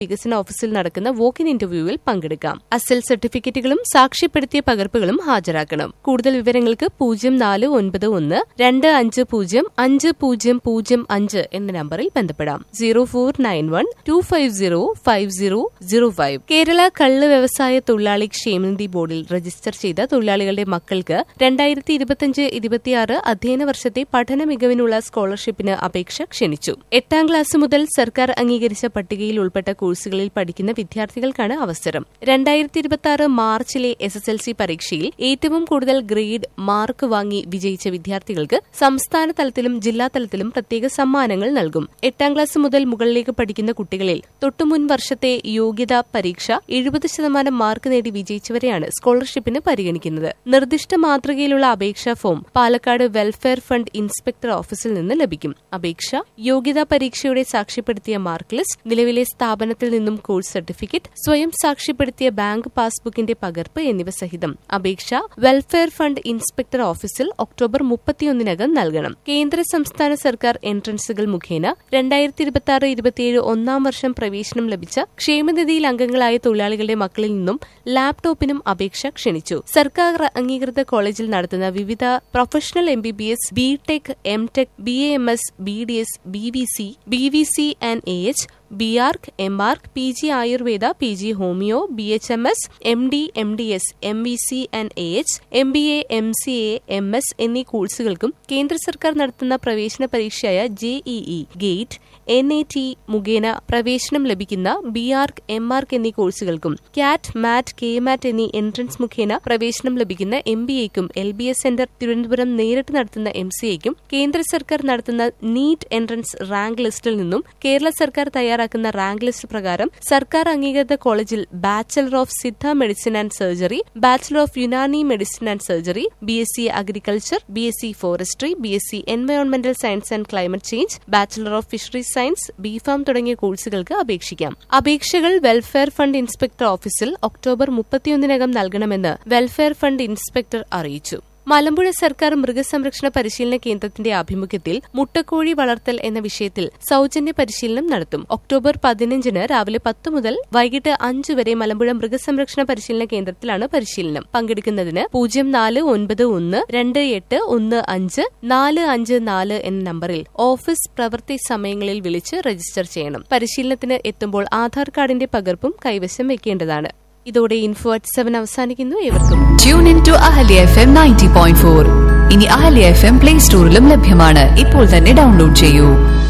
വികസന ഓഫീസിൽ നടക്കുന്ന വോക്കിൻ ഇന്റർവ്യൂവിൽ പങ്കെടുക്കാം അസൽ സർട്ടിഫിക്കറ്റുകളും സാക്ഷ്യപ്പെടുത്തിയ പകർപ്പുകളും ഹാജരാക്കണം കൂടുതൽ വിവരങ്ങൾക്ക് പൂജ്യം നാല് ഒൻപത് ഒന്ന് രണ്ട് അഞ്ച് പൂജ്യം അഞ്ച് പൂജ്യം പൂജ്യം അഞ്ച് എന്ന നമ്പറിൽ ബന്ധപ്പെടാം zero four nine one two five zero five zero zero five Kerala കള്ള് വ്യവസായ തൊഴിലാളി ക്ഷേമനിധി ബോർഡിൽ രജിസ്റ്റർ ചെയ്ത തൊഴിലാളികളുടെ മക്കൾക്ക് രണ്ടായിരത്തി ഇരുപത്തിയഞ്ച് ഇരുപത്തിയാറ് അധ്യയന വർഷത്തെ പഠന മികവിനുള്ള സ്കോളർഷിപ്പിന് അപേക്ഷ ക്ഷണിച്ചു എട്ടാം ക്ലാസ് മുതൽ സർക്കാർ അംഗീകരിച്ച പട്ടികയിൽ ഉൾപ്പെട്ട കോഴ്സുകളിൽ പഠിക്കുന്ന വിദ്യാർത്ഥികൾക്കാണ് അവസരം രണ്ടായിരത്തി ഇരുപത്തിയാറ് മാർച്ചിലെ എസ് എസ് എൽ സി പരീക്ഷയിൽ ഏറ്റവും കൂടുതൽ ഗ്രേഡ് മാർക്ക് വാങ്ങി വിജയിച്ച വിദ്യാർത്ഥികൾക്ക് സംസ്ഥാന തലത്തിലും ജില്ലാ തലത്തിലും പ്രത്യേക സമ്മാനങ്ങൾ നൽകും എട്ടാം ക്ലാസ് മുതൽ മുകളിലേക്ക് പഠിക്കുന്ന കുട്ടികളിൽ തൊട്ടുമുൻ വർഷത്തെ യോഗ്യതാ പരീക്ഷ എഴുപത് ശതമാനം മാർക്ക് നേടി വിജയിച്ചവരെയാണ് സ്കോളർഷിപ്പിന് പരിഗണിക്കുന്നത് നിർദ്ദിഷ്ട മാതൃകയിലുള്ള അപേക്ഷാ form Palakkad welfare fund inspector ഓഫീസിൽ നിന്ന് ലഭിക്കും അപേക്ഷ യോഗ്യതാ പരീക്ഷയുടെ സാക്ഷ്യപ്പെടുത്തിയ മാർക്ക് ലിസ്റ്റ് നിലവിലെ സ്ഥാപനത്തിൽ നിന്നും കോഴ്സ് സർട്ടിഫിക്കറ്റ് സ്വയം സാക്ഷ്യപ്പെടുത്തിയ ബാങ്ക് പാസ്ബുക്കിന്റെ പകർപ്പ് എന്നിവ സഹിതം അപേക്ഷ വെൽഫെയർ ഫണ്ട് ഇൻസ്പെക്ടർ ഓഫീസിൽ ഒക്ടോബർ മുപ്പത്തിയൊന്നിനകം നൽകണം കേന്ദ്ര സംസ്ഥാന സർക്കാർ എൻട്രൻസുകൾ മുഖേന രണ്ടായിരത്തി ഇരുപത്തി ആറ് ഇരുപത്തിയേഴ് ഒന്നാം വർഷം പ്രവേശനം ലഭിച്ച ക്ഷേമനിധിയിൽ അംഗങ്ങളായ തൊഴിലാളികളുടെ മക്കളിൽ നിന്നും ലാപ്ടോപ്പിനും അപേക്ഷ ക്ഷണിച്ചു സർക്കാർ അംഗീകൃത കോളേജിൽ നടത്തുന്ന വിവിധ professional M B B S B tech M tech B A M S B D S B V C B V C and A H B arch M arch P G Ayurveda P G homoeo B H M S M D M D S M V C and A H M B A M C A M S എന്നീ കോഴ്സുകൾക്കും കേന്ദ്ര സർക്കാർ നടത്തുന്ന പ്രവേശന പരീക്ഷയായ JEE gate N A T മുഖേന പ്രവേശനം ലഭിക്കുന്ന ബി ആർക്ക് എം ആർക്ക് എന്നീ കോഴ്സുകൾക്കും കാറ്റ് മാറ്റ് കെ മാറ്റ് എന്നീ എൻട്രൻസ് മുഖേന പ്രവേശനം ലഭിക്കുന്ന എം ബി എക്കും L B S centre Thiruvananthapuram നേരിട്ട് നടത്തുന്ന എം സി എക്കും കേന്ദ്ര സർക്കാർ നടത്തുന്ന നീറ്റ് എൻട്രൻസ് റാങ്ക് ലിസ്റ്റിൽ നിന്നും കേരള സർക്കാർ തയ്യാറാക്കുന്ന റാങ്ക് ലിസ്റ്റ് പ്രകാരം സർക്കാർ അംഗീകൃത കോളേജിൽ bachelor of Siddha medicine and surgery bachelor of Unani medicine and surgery B S C agriculture B S C forestry B S C എൻവയോൺമെന്റൽ science and climate change bachelor of fisheries science B Pharm തുടങ്ങിയ കോഴ്സുകൾക്ക് അപേക്ഷിക്കാം അപേക്ഷകൾ welfare fund inspector ഓഫീസിൽ October മുപ്പത്തിയൊന്നിനകം നൽകണമെന്ന് welfare fund inspector അറിയിച്ചു മലമ്പുഴ സർക്കാർ മൃഗസംരക്ഷണ പരിശീലന കേന്ദ്രത്തിന്റെ ആഭിമുഖ്യത്തിൽ മുട്ടക്കോഴി വളർത്തൽ എന്ന വിഷയത്തിൽ സൌജന്യ പരിശീലനം നടത്തും ഒക്ടോബർ പതിനഞ്ചിന് രാവിലെ പത്ത് മുതൽ വൈകിട്ട് അഞ്ചു വരെ മലമ്പുഴ മൃഗസംരക്ഷണ പരിശീലന കേന്ദ്രത്തിലാണ് പരിശീലനം പങ്കെടുക്കുന്നതിന് പൂജ്യം നാല് ഒൻപത് ഒന്ന് രണ്ട് എട്ട് ഒന്ന് അഞ്ച് നാല് അഞ്ച് നാല് എന്ന നമ്പറിൽ ഓഫീസ് പ്രവൃത്തി സമയങ്ങളിൽ വിളിച്ച് രജിസ്റ്റർ ചെയ്യണം പരിശീലനത്തിന് എത്തുമ്പോൾ ആധാർ കാർഡിന്റെ പകർപ്പും കൈവശം വെക്കേണ്ടതാണ് ഇതോടെ ഇൻഫോ അറ്റ് സെവൻ അവസാനിക്കുന്നു ഏവർക്കും tune in to Ahalya F M ninety point four ഇനി അഹല്യ എഫ് എം പ്ലേ സ്റ്റോറിലും ലഭ്യമാണ് ഇപ്പോൾ തന്നെ ഡൗൺലോഡ് ചെയ്യൂ